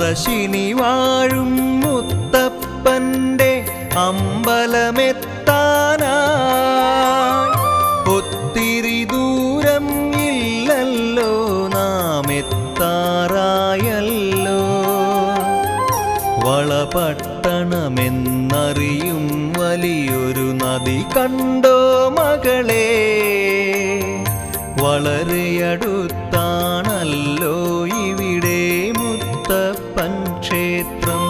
പറശ്ശിനി വാഴും മുത്തപ്പന്റെ അമ്പലമെത്താനായി ഒത്തിരി ദൂരം ഇല്ലല്ലോ നാം എത്താറായല്ലോ വളപട്ടണമെന്നറിയും വലിയൊരു നദി കണ്ടോ മകളെ വളരെ അടുത്താണല്ലോ ഇവിടെ മുത്തപ്പൻ ക്ഷേത്രം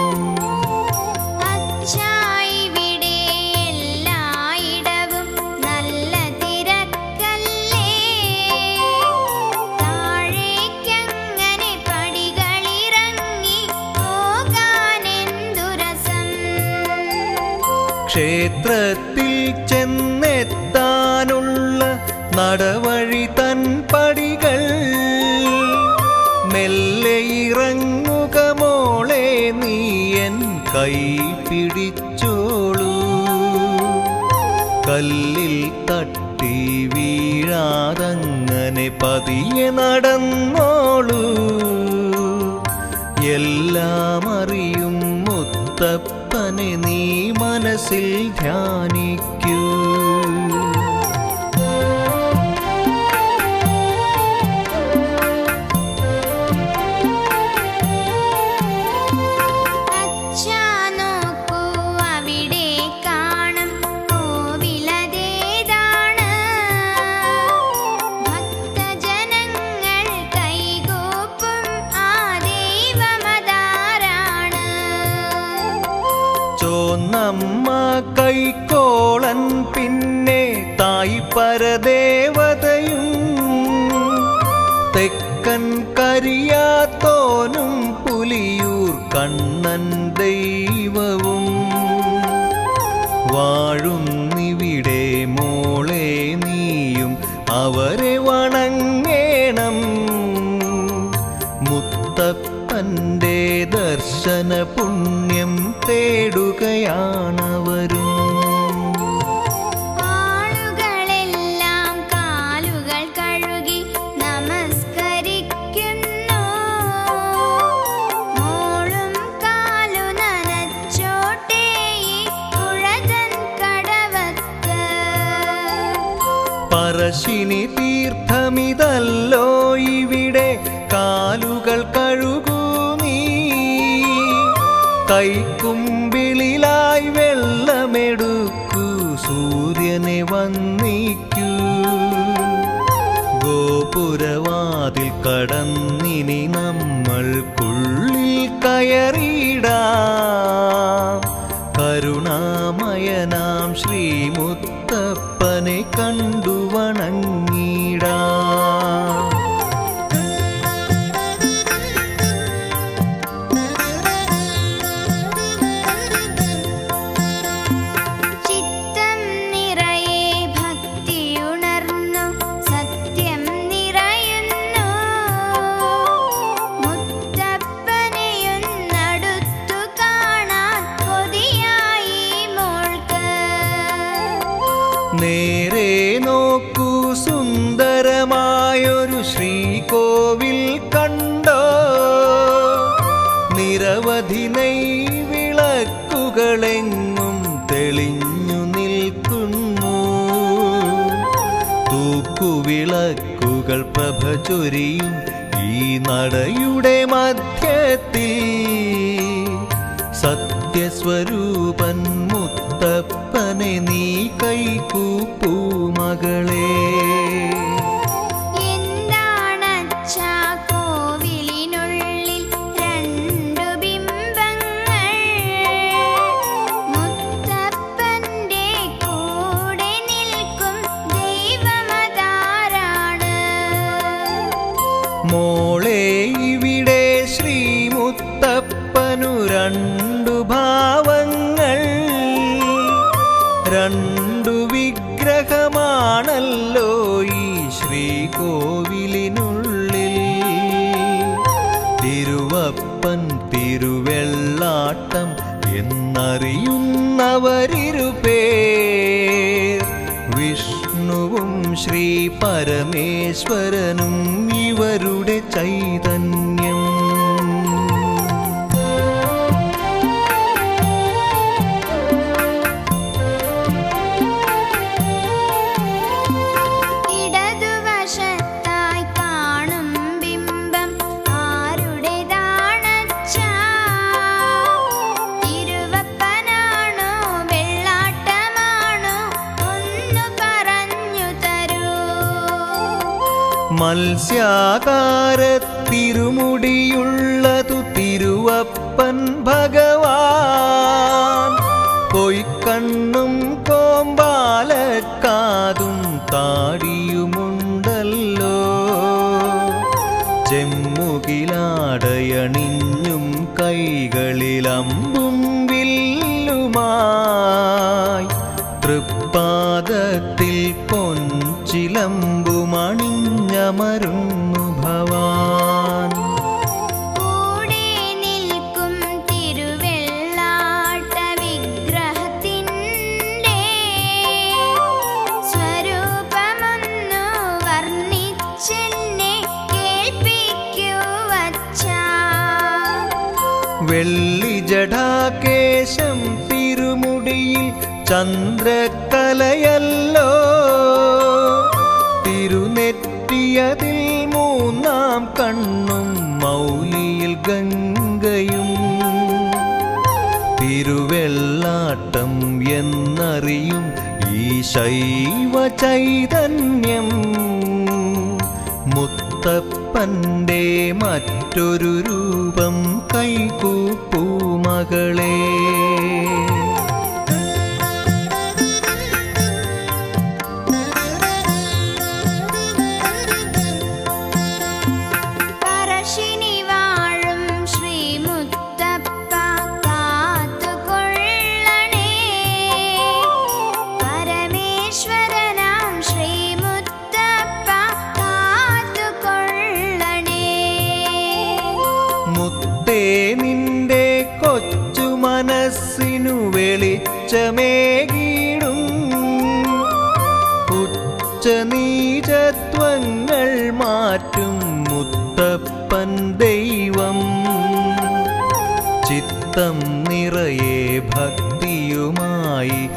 അച്ചായിവിടെ എല്ലായിടവും നല്ല തിരക്കല്ലേ താഴേക്കങ്ങനെ പടികളിറങ്ങി പോകാനെന്തു രസം ക്ഷേത്രത്തിൽ ചെന്നെത്താനുള്ള നടവഴി തൻ പടികൾ മെല്ലെ ഇറങ്ങുക മോളെ നീ എൻ കൈ പിടിച്ചോളൂ കല്ലിൽ തട്ടി വീഴാതങ്ങനെ പതിയെ നടന്നോളൂ എല്ലാം അറിയും മുത്തപ്പനെ നീ മനസ്സിൽ ധ്യാനിക്കൂ അച്ഛാ നോക്കൂ അവിടെ കാണും കോവിലതേതാണ് ഭക്തജനങ്ങൾ കൈകൂപ്പും ആ ദൈവമതാരാണ് ചോന്നമ്മ കൈക്കോളൻ പിന്നെ തായ് പരദേവതയും തെക്കൻ കരിയാത്തോനും പുലിയൂർ കണ്ണൻ ദൈവവും വാഴുന്നിവിടെ മോളെ നീയും അവരെ വണങ്ങേണം മുത്തപ്പന്റെ ദർശന പുണ്യം തേടുകയാണവരും ആളുകളെല്ലാം കാലുകൾ കഴുകി നമസ്കരിക്കുന്നു മോളും കാലു നനച്ചോട്ടേ ഈ പുഴതൻ കടവത്ത് പറശ്ശിനി തീർത്ഥമിതല്ലോ ഇവിടെ കാലുകൾ കഴുകൂ നീ കൈക്കുമ്പിളിലായി വെള്ളമെടുക്കൂ സൂര്യനെ വന്നിക്കൂ ഗോപുരവാതിൽ കടന്നിനി നമ്മൾക്കുള്ളിൽ കയറിയിടാം കരുണാമയനാം ശ്രീമുത്തപ്പനെ കണ്ടു വണങ്ങിടാം ചിത്തം നിറയെ ഭക്തിയുണർന്നു സത്യം നിറയുന്നു മുത്തപ്പനെയൊന്നടുത്തു കാണാൻ കൊതിയായി മോൾക്ക് നേരെ നോക്കൂ സുന്ദരമായൊരു ശ്രീകോവിൽ കണ്ടോ നിരവധി നെയ്വിളക്കുകളെങ്ങും തെളിഞ്ഞു നിൽക്കുന്നു തൂക്കുവിളക്കുകൾ പ്രഭ ചൊരിയും ഈ നടയുടെ മധ്യത്തിൽ സത്യസ്വരൂപൻ മുത്തപ്പനെ നീ കൈകൂപ്പൂ മകളെ എന്താണച്ചാ കോവിലിനുള്ളിൽ രണ്ടു ബിംബങ്ങൾ മുത്തപ്പന്റെ കൂടെ നിൽക്കും ദൈവമതാരാണ് മോളെ ഇവിടെ ശ്രീമുത്തപ്പനു രണ്ടു ഭാവങ്ങൾ രണ്ടു വിഗ്രഹമാണല്ലോ ഈ ശ്രീകോവിലിനുള്ളിൽ തിരുവപ്പൻ തിരുവെള്ളാട്ടം എന്നറിയുന്നവരിരുപേർ വിഷ്ണുവും ശ്രീ പരമേശ്വരനും ഇവരുടെ ചൈതന്യം മത്സ്യാകാരത്തിരുമുടിയുള്ളതു തിരുവപ്പൻ ഭഗവാൻ കൊയ്ക്കണ്ണും കോമ്പാലക്കാതും താടിയുമുണ്ടല്ലോ ചെമ്മുകിലാടയണിഞ്ഞും കൈകളിലമ്പും വില്ലുമായി തൃപ്പാദത്തിൽ പൊൻചിലമ്പുമണിഞ്ഞമരുന്നു ഭവാൻ കൂടെ നിൽക്കും തിരുവെള്ളാട്ട വിഗ്രഹത്തിൻ്റെ സ്വരൂപമൊന്നു വർണ്ണിച്ചെന്നെ കേൾപ്പിക്കൂ വച്ചാ വെള്ളി ജടാകേശം തിരുമുടിയിൽ ചന്ദ്രക്കലയല്ലോ തിരുനെറ്റിയതിൽ മൂന്നാം കണ്ണും മൗലിയിൽ ഗംഗയും തിരുവെള്ളാട്ടം എന്നറിയും ഈ ശൈവ ചൈതന്യം മുത്തപ്പന്റെ മറ്റൊരു രൂപം കൈകൂപ്പൂ മകളേ പറശ്ശിനി വാഴും ശ്രീമുത്തപ്പ കാത്തുകൊള്ളണേ പരമേശ്വരനാം ശ്രീമുത്തപ്പ കാത്തുകൊള്ളണേ മുത്തേ നിന്റെ കൊച്ചു മനസ്സിനു വെളിച്ചമേകിടും ഉച്ചനീചത്വങ്ങൾ മാറ്റും മുത്തപ്പൻ ദൈവം ചിത്തം നിറയെ ഭക്തിയുമായി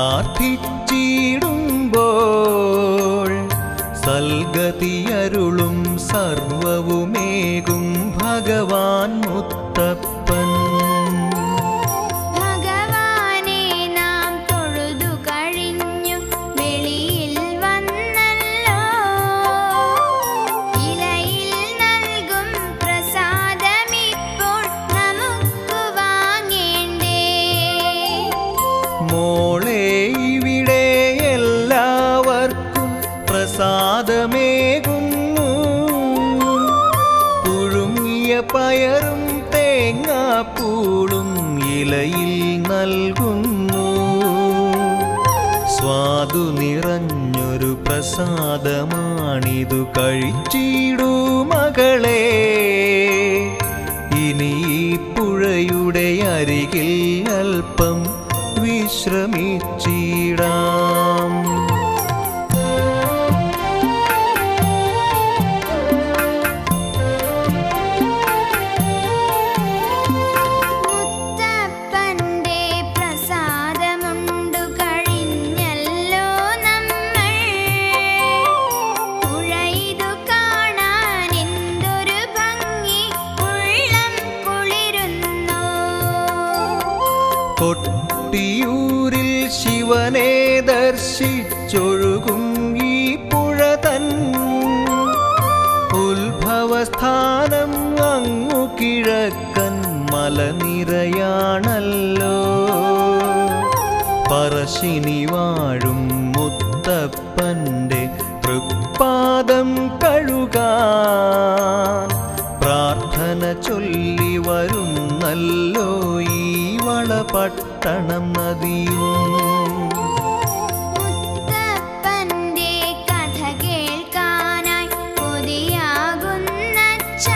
പ്രാർത്ഥിച്ചിടുമ്പോൾ സൽഗതിയരുളും സർവവുമേകും ഭഗവാൻ മുത്തപ്പൻ ഭഗവാനെ നാം തൊഴുതു കഴിഞ്ഞു വെളിയിൽ വന്നല്ലോ ഇലയിൽ നൽകും പ്രസാദമിപ്പോൾ നമുക്ക് വാങ്ങേണ്ടേ മോളെ ഇവിടെ എല്ലാവർക്കും പ്രസാദമേകുന്നു പുഴുങ്ങിയ പയറും തേങ്ങാപ്പൂളും ഇലയിൽ നൽകുന്നു സ്വാദു നിറഞ്ഞൊരു പ്രസാദമാണിതു കഴിച്ചിടൂ മകളെ ഇനി ഈ പുഴയുടെ അരികിൽ അല്പം വിശ്രമിച്ചിടാം മുത്തപ്പന്റെ പ്രസാദമുണ്ടു കഴിഞ്ഞല്ലോ നമ്മൾ പുഴയിതു കാണാൻ എന്തൊരു ഭംഗി ഉള്ളം കുളിരുന്നു കൊട്ടിയൂരിൽ ശിവനെ ദർശിച്ചൊഴുകും ഈ പുഴ തൻ ഉത്ഭവസ്ഥാനം അങ്ങു കിഴക്കൻ മലനിരയാണല്ലോ പറശ്ശിനി വാഴും മുത്തപ്പന്റെ തൃപ്പാദം കഴുകാൻ പ്രാർത്ഥന ചൊല്ലി വരുന്നല്ലോ ഈ വളപട്ടണം നദിയും മുത്തപ്പന്റെ കഥ കേൾക്കാനായി കൊതിയാകുന്നച്ചാ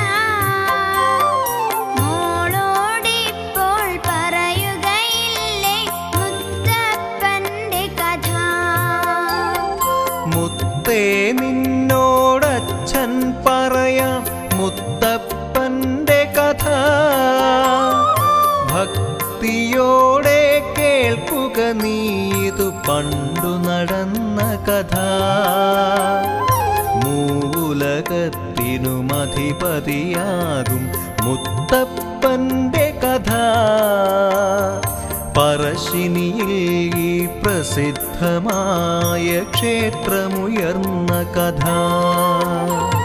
മോളോടിപ്പോൾ പറയുകയില്ലേ മുത്തപ്പന്റെ കഥ മുത്തേ നിന്നോടച്ഛൻ പറയാം മുത്തപ്പന്റെ കഥ ഭക്തിയോടെ കേൾക്കുക നീതു പണ്ടു നടന്ന കഥ മൂലകത്തിനുമധിപതിയാകും മുത്തപ്പന്റെ കഥ പറശ്ശിനിയിൽ ഈ പ്രസിദ്ധമായ ക്ഷേത്രമുയർന്ന കഥ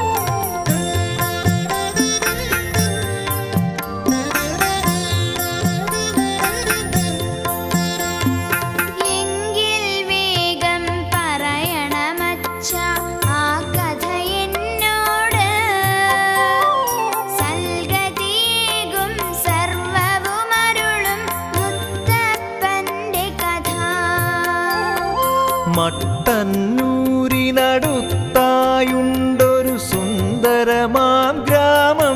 മട്ടന്നൂരിനടുത്തായുണ്ടൊരു സുന്ദരമാം ഗ്രാമം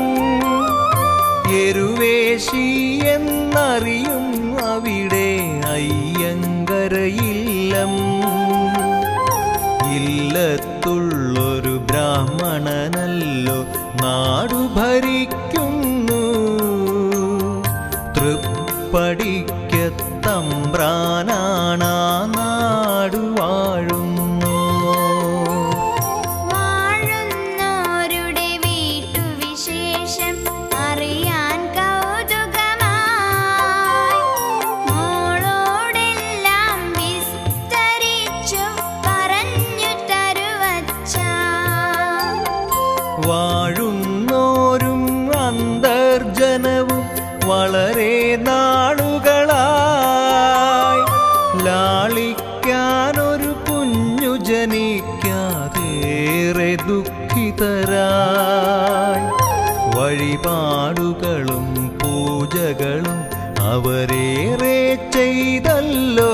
എരുവേശി എന്നറിയും അവിടെ അയ്യങ്കരയില്ലം ഇല്ലത്തുള്ളൊരു ബ്രാഹ്മണനല്ലോ നാടു ഭരിക്കുന്നു തൃപ്പടിക്കത്തമ്പ്രാനാണാ നാടു വാഴുന്നു വാഴുന്നോരുടെ വീട്ടുവിശേഷം അറിയാൻ കൗതുകമായി മോളോടെല്ലാം വിസ്തരിച്ചു പറഞ്ഞു തരുവച്ച വാഴുന്നോരും അന്തർജനവും വളരെ നാളുകളായി ലാളിക്കാനൊരു കുഞ്ഞു ജനിക്കാതേറെ ദുഃഖിതരായി വഴിപാടുകളും പൂജകളും അവരേറെ ചെയ്തല്ലോ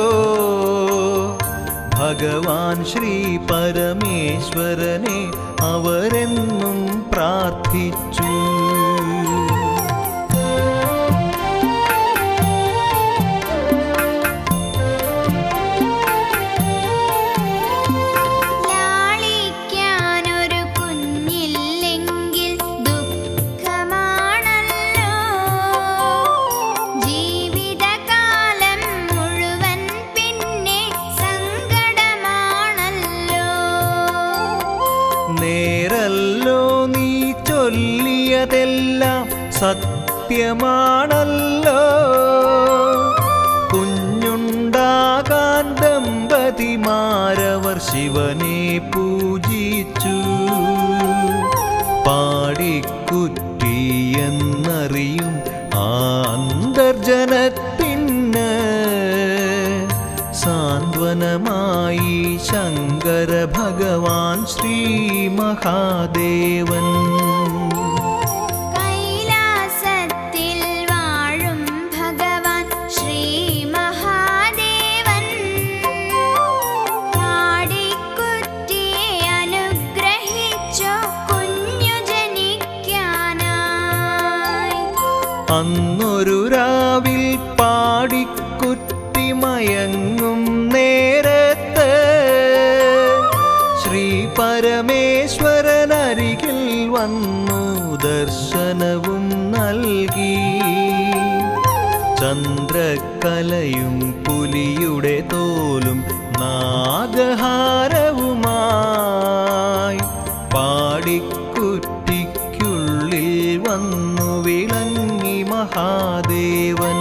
ഭഗവാൻ ശ്രീ പരമേശ്വരനെ അവരെന്നും പ്രാർത്ഥിച്ചു ലാളിക്കാനൊരു കുഞ്ഞില്ലെങ്കിൽ ദുഃഖമാണല്ലോ ജീവിതകാലം മുഴുവൻ പിന്നെ സങ്കടമാണല്ലോ നേരല്ലോ നീ ചൊല്ലിയതെല്ലാം സത്യമാണല്ലോ കുഞ്ഞുണ്ടാകാൻ ദമ്പതിമാരവർ ശിവനെ പൂജിച്ചു പാടിക്കുറ്റി എന്നറിയും ആ അന്തർജനത്തിന് സാന്ത്വനമായി ശങ്കര ഭഗവാൻ ശ്രീ മഹാദേവൻ കൈലാസത്തിൽ വാഴും ഭഗവാൻ ശ്രീ മഹാദേവൻ പാടിക്കുറ്റിയെ അനുഗ്രഹിച്ചു കുഞ്ഞു ജനിക്കാനായി അന്നൊരു രാവിൽ പാടിക്കുറ്റി മയങ്ങും നേരത്ത് ശ്രീ പരമേശ്വരൻ അരികിൽ വന്നു ദർശനവും നൽകി ചന്ദ്രക്കലയും പുലിയുടെ തോലും നാഗഹാരവുമായി പാടിക്കുറ്റിക്കുള്ളിൽ വന്നു വിളങ്ങി മഹാദേവൻ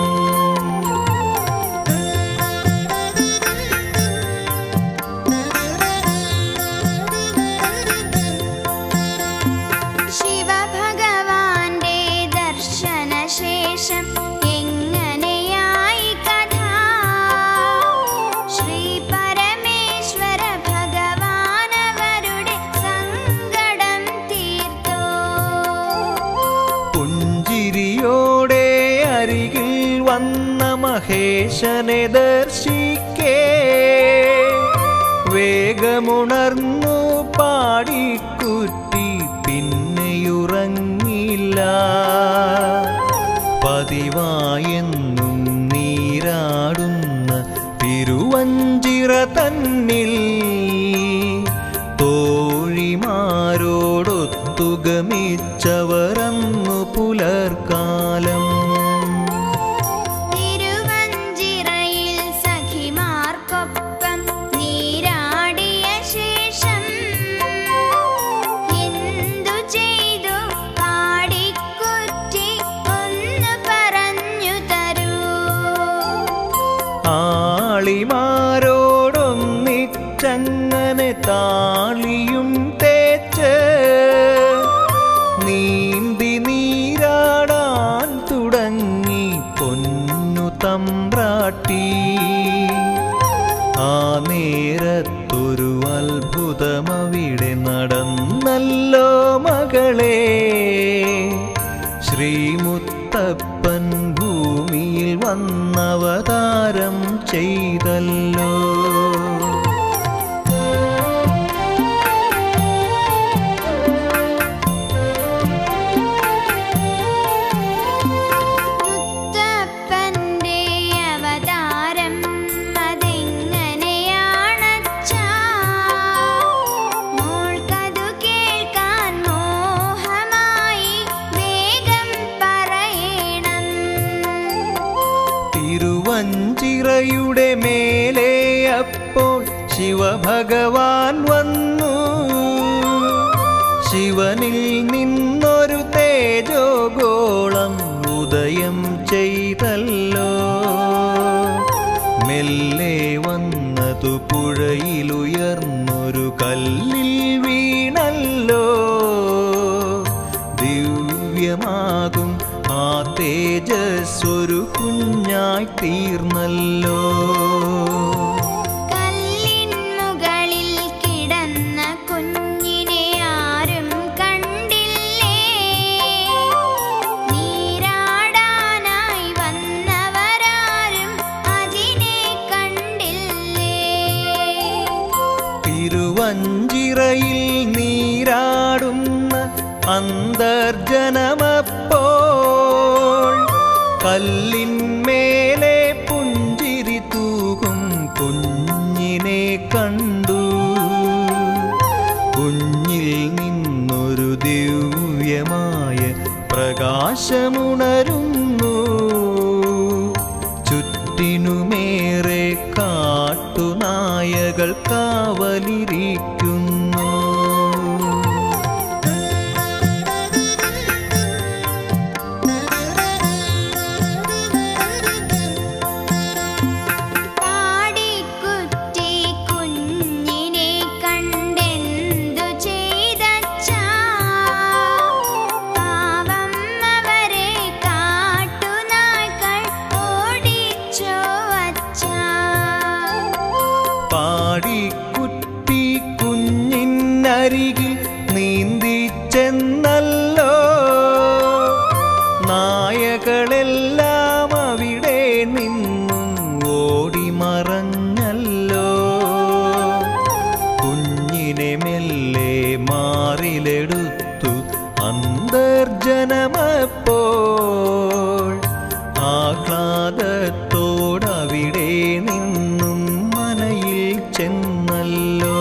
ശിവഭഗവാന്റെ ദർശനശേഷം എങ്ങനെയായി കഥ ശ്രീ പരമേശ്വര ഭഗവാൻ അവരുടെ സങ്കടം തീർത്തോ പുഞ്ചിരിയോടെ അരികിൽ വന്ന മഹേശനെ ദർശിക്കേ വേഗമുണർന്നു പാടിക്കുറ്റി പിന്നെയുറങ്ങില്ല പതിവായെന്നും നീരാടുന്ന തിരുവഞ്ചിറ തന്നിൽ തോഴിമാരോടൊത്തുഗമിച്ചവരന്നു പുലർക്കാലം തിരുവഞ്ചിറയിൽ സഖിമാർക്കൊപ്പം നീരാടിയ ശേഷം എന്തു ചെയ്തു പാടിക്കുറ്റി ഒന്ന് പറഞ്ഞു തരൂ ആളിമാരോടൊന്നിച്ചങ്ങനെ താളിയും തേച്ച് നീന്തി നീരാടാൻ തുടങ്ങി പൊന്നു തമ്പ്രാട്ടി ആ നേരത്തൊരു അത്ഭുതമവിടെ നടന്നല്ലോ മകളെ ശ്രീമുത്തപ്പൻ ഭൂമിയിൽ വന്നവതാരം ചെയ്തല്ലോ ശിവഭഗവാൻ വന്നു ശിവനിൽ നിന്നൊരു തേജോഗോളം ഉദയം ചെയ്തല്ലോ മെല്ലെ വന്നതു പുഴയിലുയർന്നൊരു കല്ലിൽ വീണല്ലോ ദിവ്യമാകും ആ തേജസ്സൊരു കുഞ്ഞായി തീർന്നല്ലോ കല്ലിൻ മുകളിൽ കിടന്ന കുഞ്ഞിനെ ആരും കണ്ടില്ലേ നീരാടാനായി വന്നവരാരും അതിനെ കണ്ടില്ലേ തിരുവഞ്ചിറയിൽ നീരാടുന്ന അന്തർജനമപ്പോൾ കല്ലിന്മേലെ പുഞ്ചിരി തൂകും കുഞ്ഞിനെ കണ്ടു കുഞ്ഞിൽ നിന്നൊരു ദിവ്യമായ പ്രകാശമുണരുന്നു ചുറ്റിനുമേറെ കാട്ടുനായകൾ കാവലിരിക്കുന്നു പാടിക്കുറ്റി കുഞ്ഞിനെ കണ്ടെന്തു ചെയ്തച്ചാ പാവം അവരെ കാട്ടുനായ്ക്കൾ ഓടിച്ചോ അച്ഛാ പാടിക്കുട്ടി കുഞ്ഞിനരികിൽ നീന്തി ചെന്നല്ലോ നായകളെല്ലാം അവിടെ നിന്നും ഓടി മറഞ്ഞല്ലോ കുഞ്ഞിനെ മെല്ലെ മാറിലെടുത്തു അന്തർജനമപ്പോൾ ആഹ്ലാദത്തോടവിടെ നിന്നും മനയിൽ ചെന്നല്ലോ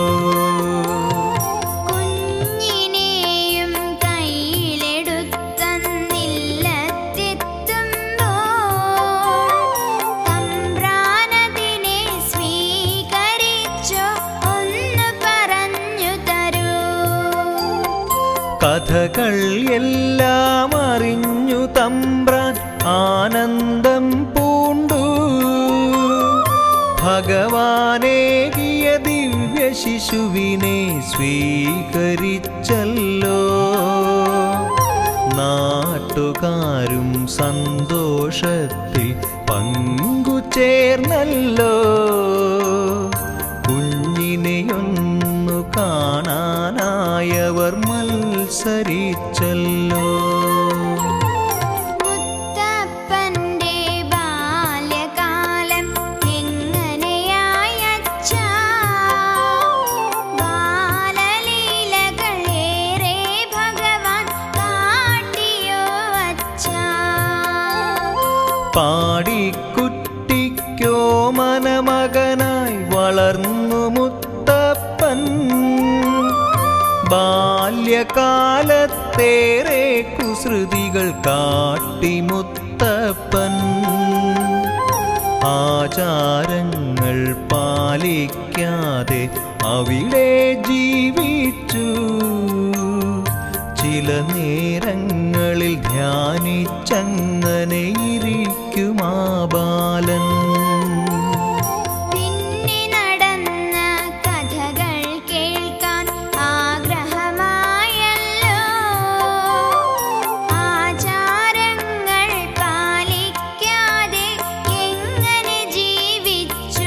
കുഞ്ഞിനെയും കയ്യിലെടുത്തന്നില്ലത്തെത്തുമ്പോൾ തമ്പ്രാനതിനെ സ്വീകരിച്ചോ ഒന്ന് പറഞ്ഞു തരൂ കഥകൾ എല്ലാം അറിഞ്ഞു തമ്പ്രാൻ ആനന്ദം പൂണ്ടു ഭഗവാനേകിയ ദിവ്യ ശിശുവിനെ സ്വീകരിച്ചല്ലോ നാട്ടുകാരും സന്തോഷത്തിൽ പങ്കുചേർന്നല്ലോ കുഞ്ഞിനെയൊന്നു കാണാനായവർ മത്സരിച്ചല്ലോ മുത്തപ്പന്റെ ബാല്യകാലം എങ്ങനെയായച്ചാ ബാലലീലകളേറെ ഭഗവാൻ കാട്ടിയോ അച്ഛാ പാടിക്കുട്ടിക്കോ മനമകനായി വളർന്നു മുത്തപ്പൻ ബാല്യകാലത്തേറെ കുസൃതികൾ കാട്ടി മുത്തപ്പൻ ആചാരങ്ങൾ പാലിക്കാതെ അവിടെ ജീവിച്ചു ചില നേരങ്ങളിൽ ധ്യാനിച്ചങ്ങനെ ഇരിക്കുമാ ബാലൻ പിന്നെ നടന്ന കഥകൾ കേൾക്കാൻ ആഗ്രഹമായല്ലോ ആചാരങ്ങൾ പാലിക്കാതെ എങ്ങനെ ജീവിച്ചു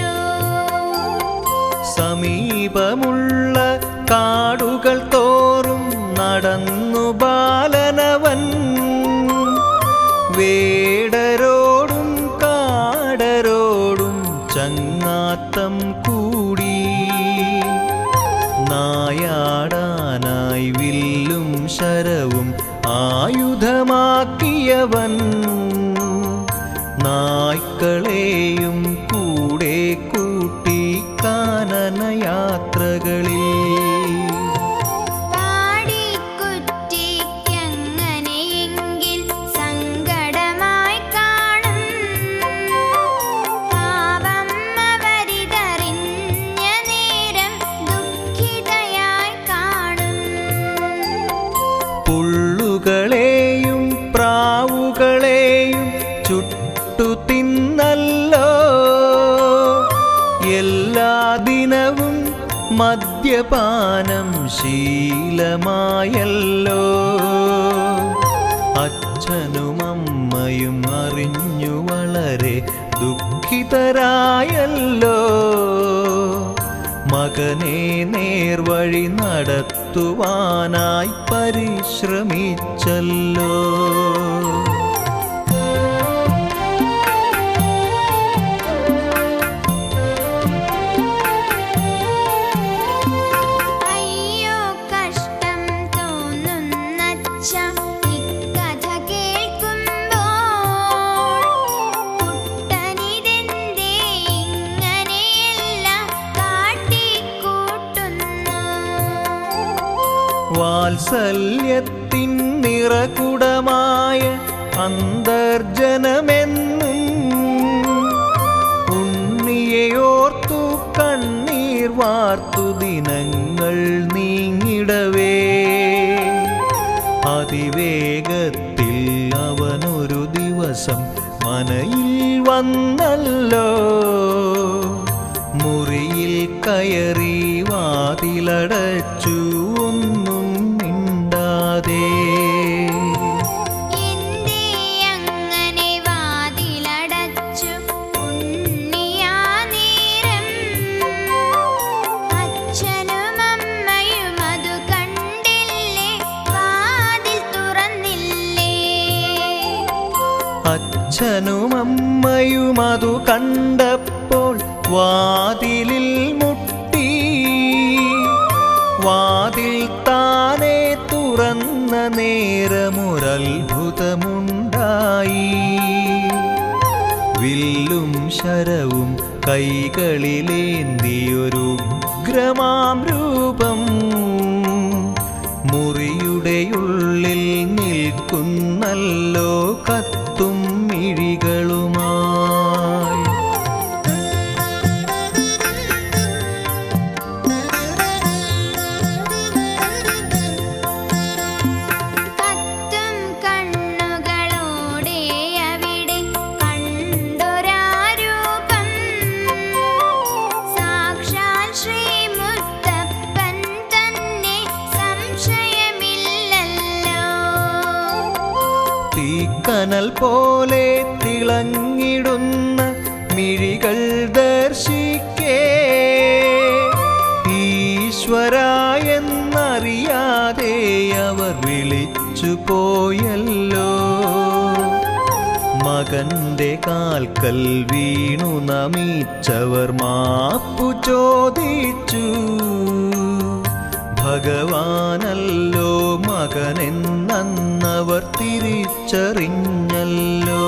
സമീപമുള്ള കാടുകൾ തോറും നടന്നു ബാലനവൻ വേടരോടും കാടരോടും ചങ്ങാത്തം കൂടി നായാടാനായി വില്ലും ശരവും ആയുധമാക്കിയവൻ നായ്ക്കളെയും കൂടെ കൂട്ടി കാനനയാത്രകളിൽ പാടിക്കുറ്റിക്കങ്ങനെയെങ്കിൽ സങ്കടമായി കാണും പാവം അവരിതറിഞ്ഞ നേരം മദ്യപാനം ശീലമായല്ലോ അച്ഛനും അമ്മയും അറിഞ്ഞു വളരെ ദുഃഖിതരായല്ലോ മകനെ നേർവഴി നടത്തുവാനായി പരിശ്രമിച്ചല്ലോ അയ്യോ കഷ്ടം തോന്നുന്നച്ച ഇക്കഥ കേൾക്കുമ്പോൾ കുട്ടനിതെന്തേ ഇങ്ങനെയെല്ലാം കാട്ടിക്കൂട്ടുന്നു വാത്സല്യത്തിൻ നിറകുടമായ അന്തർജനമെന്നും ഉണ്ണിയെയോർത്തു കണ്ണീർ വാർത്തു ദിനങ്ങൾ നീങ്ങിടവേ അതിവേഗത്തിൽ അവനൊരു ദിവസം മനയിൽ വന്നല്ലോ മുറിയിൽ കയറി വാതിലടച്ചു ഒന്നും മിണ്ടാതെ എന്തേ അങ്ങനെ വാതിലടച്ചു ഉണ്ണിയാ നേരം അച്ഛനും അമ്മയും അതു കണ്ടില്ലേ വാതിൽ തുറന്നില്ലേ അച്ഛനും അമ്മയും അതു കണ്ടപ്പോൾ വാതിലിൽ മുട്ടി വാതിൽ താനെ തുറന്ന നേരമൊരത്ഭുതമുണ്ടായി വില്ലും ശരവും കൈകളിലേന്തിയൊരു ഉഗ്രമാം രൂപം മുറിയുടെ ഉള്ളിൽ നിൽക്കുന്നല്ലോ കത്തും മിഴികളുമായി കത്തും കണ്ണുകളോടെ അവിടെ കണ്ടൊരാരൂപം സാക്ഷാൽ ശ്രീ മുത്തപ്പൻ തന്നെ സംശയമില്ലല്ലോ തീക്കനൽ പോലെ തിളങ്ങിടുന്ന മിഴികൾ ദർശിക്കേ ഈശ്വരായെന്നറിയാതെ അവർ വിളിച്ചു പോയല്ലോ മകന്റെ കാൽക്കൽ വീണു നമിച്ചവർ മാപ്പു ചോദിച്ചു ഭഗവാനല്ലോ മകനെന്നവർ തിരിച്ചറിഞ്ഞല്ലോ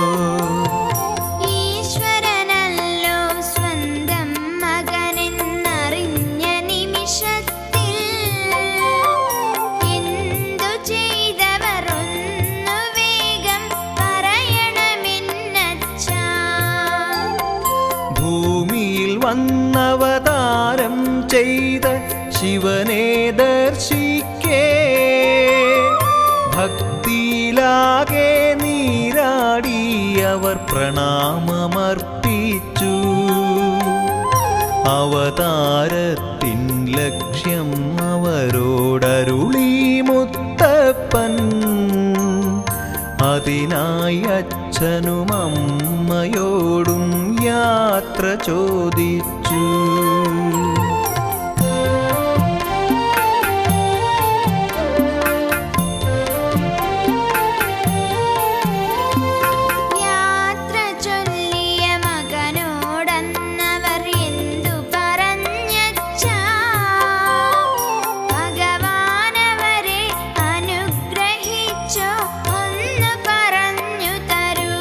ഈശ്വരനല്ലോ സ്വന്തം മകനെന്നറിഞ്ഞ നിമിഷത്തിൽ എന്തു ചെയ്തവർ ഒന്നു വേഗം പറയണമെന്നച്ചാ ഭൂമിയിൽ വന്നവതാരം ചെയ്ത ശിവനെ ദർശിക്കേ ഭക്തിയിലാകെ നീരാടി അവർ പ്രണാമമർപ്പിച്ചു അവതാരത്തിൻ ലക്ഷ്യം അവരോടരുളി മുത്തപ്പൻ അതിനായി അച്ഛനും അമ്മയോടും യാത്ര ചോദിച്ചു യാത്ര ചൊല്ലിയ മകനോടന്നവർ എന്തു പറഞ്ഞച്ചാ ഭഗവാനവരെ അനുഗ്രഹിച്ചോ ഒന്ന് പറഞ്ഞു തരൂ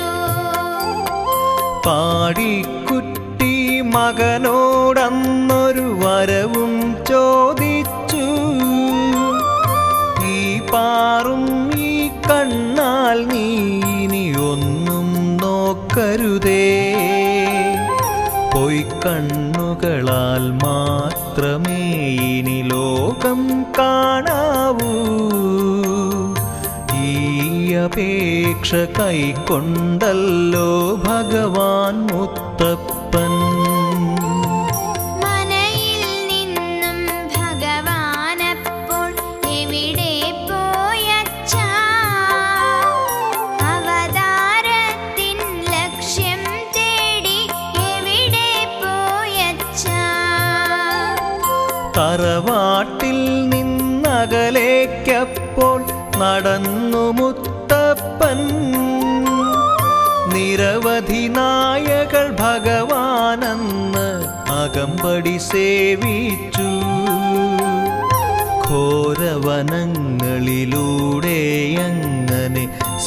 പാടിക്കുട്ടി മകനോടന്നൊരു വരവും ചോദിച്ചു ഈ പാറും ഈ കണ്ണാൽ നീ ഇനി ഒന്നും നോക്കരുതേ പൊയ്ക്കണ്ണുകളാൽ മാത്രമേ ഇനി ലോകം കാണാവൂ ഈ അപേക്ഷ കൈക്കൊണ്ടല്ലോ ഭഗവാൻ മുത്തപ്പൻ മനയിൽ നിന്നും തറവാട്ടിൽ നിന്നകലേക്കപ്പോൾ നടന്നു മുത്തപ്പൻ നിരവധി നായകൾ ഭഗവാനെന്ന് അകമ്പടി സേവിച്ചു ഘോരവനങ്ങളിലൂടെ അങ്ങനെ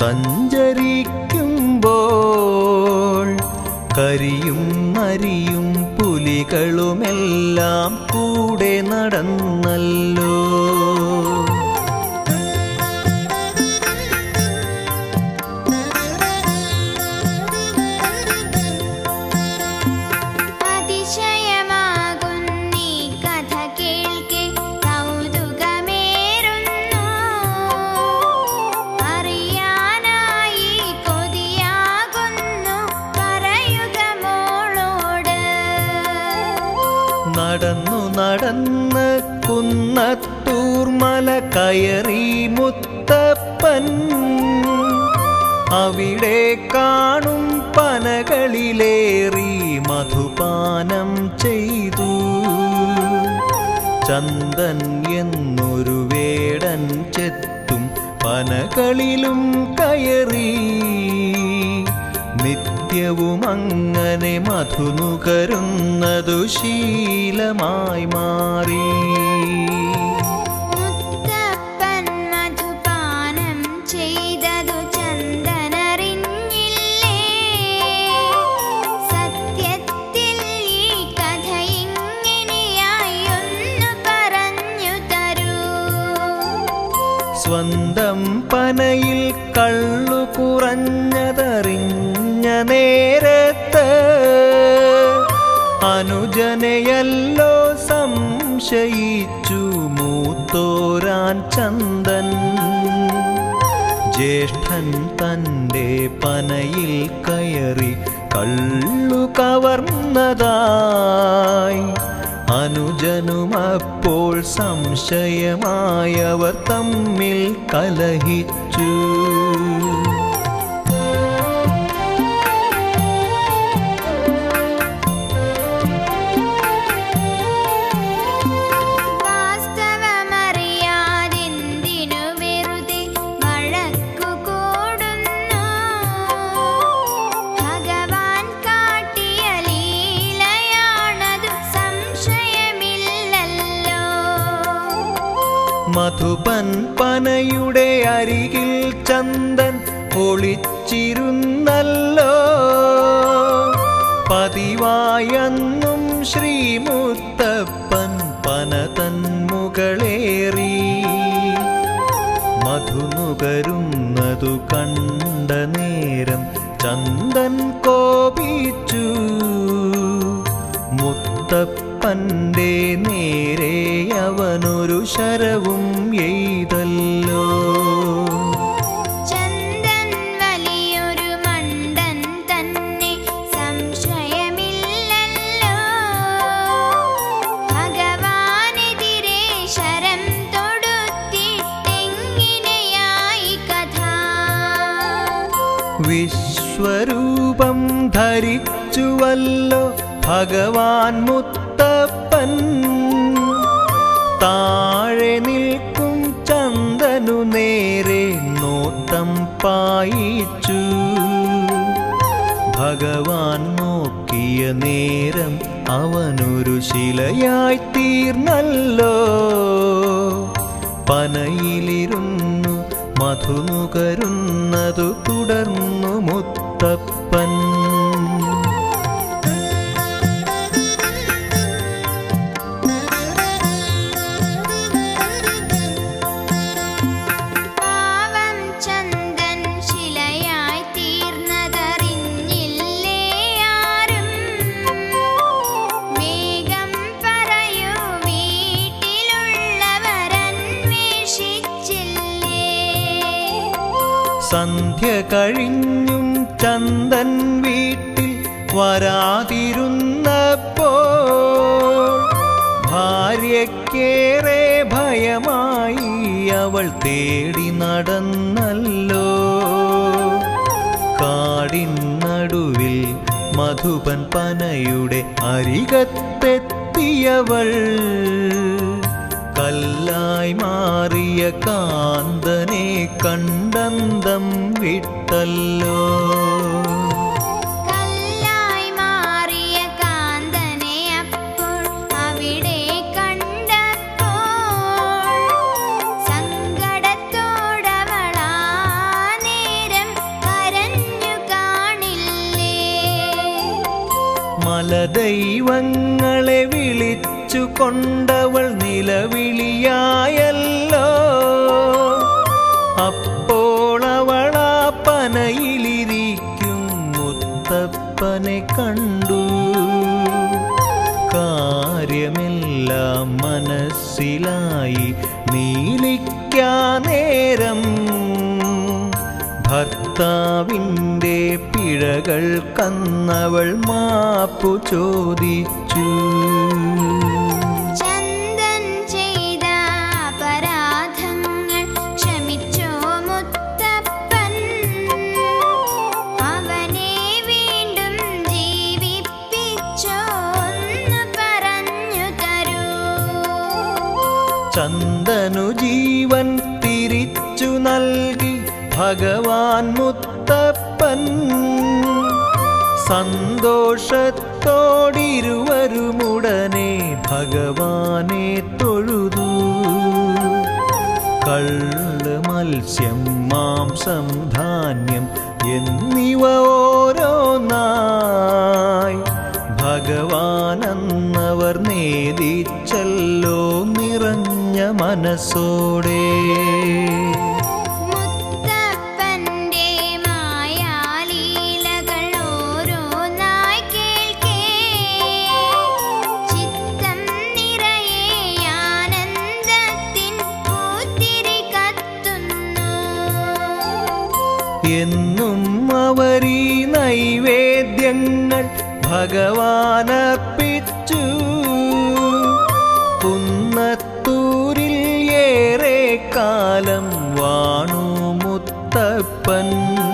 സഞ്ചരിക്കുമ്പോൾ കരിയും നരിയും പുലികളുമെല്ലാം കൂടെ നടന്നല്ലോ അതിശയമാകുന്നീ കഥ കേൾക്കെ കൗതുകമേറുന്നു അറിയാനായി കൊതിയാകുന്നു പറയുക മോളോട് നടന്നു നടന്ന് കുന്നത്തൂർ മല കയറി മുത്തപ്പൻ അവിടെ കാണും പനകളിലേറി മധുപാനം ചെയ്തു ചന്ദൻ എന്നൊരു വേടൻ ചെത്തും പനകളിലും കയറി നിത്യവും അങ്ങനെ മധുനുകരുന്നതു ശീലമായി മാറി മുത്തപ്പൻ മധുപാനം ചെയ്തതു ചന്ദനറിഞ്ഞില്ലേ സത്യത്തിൽ ഈ കഥ ഇങ്ങനെയായി ഒന്ന് പറഞ്ഞു തരൂ സ്വന്തം പനയിൽ കള്ളു കുറഞ്ഞതറിഞ്ഞ നേരത്ത് അനുജനയല്ലോ സംശയിച്ചു മൂത്തോരാൻ ചന്ദൻ ജ്യേഷ്ഠൻ തൻ്റെ പനയിൽ കയറി കള്ളു കവർന്നതായി അനുജനും അപ്പോൾ സംശയമായവർ തമ്മിൽ കലഹിച്ചു വാസ്തവമറിയാതെന്തിനു വെറുതെ വഴക്കു കൂടുന്നു ഭഗവാൻ കാട്ടിയ ലീലയാണതു സംശയമില്ലല്ലോ മധുപൻ പനയുടെ അരികിൽ ചന്ദൻ ഒളിച്ചിരുന്നല്ലോ പതിവായെന്നും ശ്രീമുത്തപ്പൻ പന തന്മുകളേറി മധുനുകരുന്നതു കണ്ട നേരം ചന്ദൻ കോപിച്ചു മുത്തപ്പന്റെ നേരെ അവനൊരു ശരവും എയ്തല്ലോ ചന്ദൻ വലിയൊരു മണ്ടൻ തന്നെ സംശയമില്ലല്ലോ ഭഗവാനെതിരെ ശരം തൊടുത്തിട്ടെങ്ങിനെയായി കഥ വിശ്വരൂപം ധരിച്ചുവല്ലോ ഭഗവാൻ മുത്തപ്പൻ താഴെ നിൽക്കും ചന്ദനു നേരെ നോട്ടം പായിച്ചു ഭഗവാൻ നോക്കിയ നേരം അവനൊരു ശിലയായി തീർന്നല്ലോ പനയിലിരുന്നു മധുനുകരുന്നതു തുടർന്നു മുത്തപ്പൻ പാവം ചന്ദൻ ശിലയായി തീർന്നതറിഞ്ഞില്ലേ ആരും വേഗം പറയൂ വീട്ടിലുള്ളവരന്വേഷിച്ചില്ലേ സന്ധ്യ കഴിഞ്ഞും ചന്ദൻ വീട്ടിൽ വരാതിരുന്നപ്പോൾ ഭാര്യക്കേറെ ഭയമായി അവൾ തേടി നടന്നല്ലോ കാടിൻ നടുവിൽ മധുപൻ പനയുടെ അരികത്തെത്തിയപ്പോൾ എത്തിയവൾ കല്ലായി മാറിയ കാന്തനെ കണ്ടന്തം വിട്ടല്ലോ കല്ലായി മാറിയ കാന്തനെ അപ്പോൾ അവിടെ കണ്ടപ്പോൾ സങ്കടത്തോടവളാ നേരം കരഞ്ഞു കാണില്ലേ മലദൈവങ്ങളെ വിളിച്ചു കൊണ്ടവൾ നിലവിളിയായല്ലോ അപ്പോൾ അവളാ പനയിലിരിക്കും മുത്തപ്പനെ കണ്ടു കാര്യമെല്ലാം മനസ്സിലായി നീലിക്കാ നേരം ഭർത്താവിൻ്റെ പിഴകൾ കന്നവൾ മാപ്പു ചോദിച്ചു ചന്ദൻ ചെയ്ത അപരാധങ്ങൾ ക്ഷമിച്ചോ മുത്തപ്പൻ അവനെ വീണ്ടും ജീവിപ്പിച്ചോ ഒന്ന് പറഞ്ഞു തരൂ ചന്ദനു ജീവൻ തിരിച്ചു നൽകി ഭഗവാൻ മുത്തപ്പൻ സന്തോഷത്തോടിരുവരുമുടനെ ഭഗവാനെ തൊഴുതു കള്ള് മത്സ്യം മാംസം ധാന്യം എന്നിവ ഓരോന്നായി ഭഗവാനെന്നവർ നേദിച്ചല്ലോ നിറഞ്ഞ മനസ്സോടെ മുത്തപ്പന്റെ മായാലീലകൾ ഓരോന്നായി കേൾക്കേ ചിത്തം നിറയെ ആനന്ദത്തിൻ പൂത്തിരി കത്തുന്നു എന്നും അവരീ നൈവേദ്യങ്ങൾ ഭഗവാനർപ്പിച്ചു കുന്നത്തൂരിൽ ഏറെ കാലം വാണു മുത്തപ്പൻ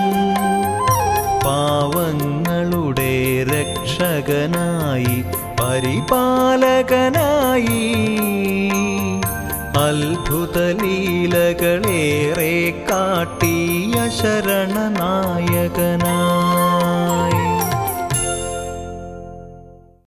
പാവങ്ങളുടെ രക്ഷകനായി പരിപാലകനായി അത്ഭുതലീലകളേറെ കാട്ടിയ ശരണനായകനായി